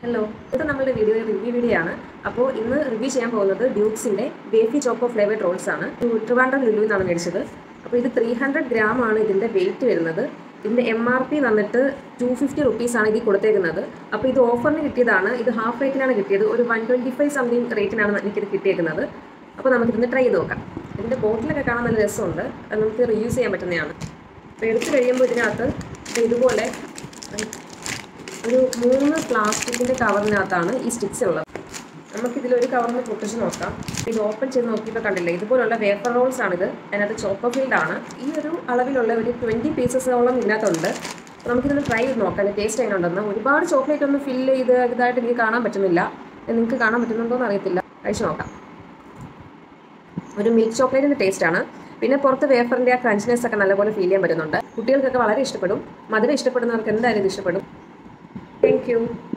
hello ഇത് നമ്മളുടെ video review video ആണ് അപ്പോൾ ഇന്ന് റിവ്യൂ ചെയ്യാൻ പോകുന്നത് ഡ്യൂക്സിൻ്റെ ബേഫി ചോക്കോ ഫ്ലേവേഡ് റോൾസ് ആണ് ട്രിവാൻഡ്രം ലുലു എന്നാണ് മേടിച്ചത് അപ്പോൾ ഇത് ത്രീ ഹൺഡ്രഡ് ഗ്രാം ആണ് ഇതിൻ്റെ വെയിറ്റ് വരുന്നത് ഇതിൻ്റെ എം ആർ പി വന്നിട്ട് ടു ഫിഫ്റ്റി റുപ്പീസാണ് ഇതിൽ കൊടുത്തേക്കുന്നത് അപ്പോൾ ഇത് ഓഫറിന് കിട്ടിയതാണ് ഇത് ഹാഫ് റേറ്റിനാണ് കിട്ടിയത് ഒരു വൺ ട്വൻറ്റി ഫൈവ് സംതിങ് റേറ്റിനാണ് എനിക്കിത് കിട്ടിയേക്കുന്നത് അപ്പോൾ നമുക്കിതൊന്ന് ട്രൈ ചെയ്ത് നോക്കാം ഇതിൻ്റെ ബോട്ടിലൊക്കെ കാണാൻ നല്ല രസമുണ്ട് അത് നമുക്ക് റീയൂസ് ചെയ്യാൻ പറ്റുന്നതാണ് അപ്പോൾ എടുത്തു കഴിയുമ്പോൾ ഇതിനകത്ത് ഇത് ഇതുപോലെ ഒരു മൂന്ന് പ്ലാസ്റ്റിക്കിൻ്റെ കവറിനകത്താണ് ഈ സ്റ്റിക്സ് ഉള്ളത് നമുക്കിതിലൊരു കവറിന് പൊട്ടിച്ച് നോക്കാം ഇത് ഓപ്പൺ ചെയ്ത് നോക്കിയപ്പോൾ കണ്ടില്ലേ ഇതുപോലുള്ള വേപ്പർ റോൾസ് ആണിത് അതിനകത്ത് ചോക്കോ ഫീൽഡ് ആണ് ഈ ഒരു അളവിലുള്ള ഒരു ട്വൻറ്റി പീസസോളം ഇതിനകത്തുണ്ട് അപ്പോൾ നമുക്കിതൊന്ന് ട്രൈ ചെയ്ത് നോക്കാം അതിൻ്റെ ടേസ്റ്റ് എങ്ങനെ ഉണ്ടെന്ന് ഒരുപാട് ചോക്ലേറ്റ് ഒന്നും ഫില്ല് ചെയ്ത് ഇതായിട്ട് എനിക്ക് കാണാൻ പറ്റുന്നില്ല നിങ്ങൾക്ക് കാണാൻ പറ്റുന്നുണ്ടോ എന്ന് അറിയത്തില്ല കഴിച്ച് നോക്കാം ഒരു മിൽക്ക് ചോക്ലേറ്റിൻ്റെ ടേസ്റ്റ് ആണ് പിന്നെ പുറത്ത് വേഫറിൻ്റെ ആ ക്രഞ്ച്നെസ് ഒക്കെ നല്ലപോലെ ഫീൽ ചെയ്യാൻ പറ്റുന്നുണ്ട് കുട്ടികൾക്കൊക്കെ വളരെ ഇഷ്ടപ്പെടും മധുരം ഇഷ്ടപ്പെടുന്നവർക്ക് എന്തായാലും ഇത് ഇഷ്ടപ്പെടും താങ്ക് യു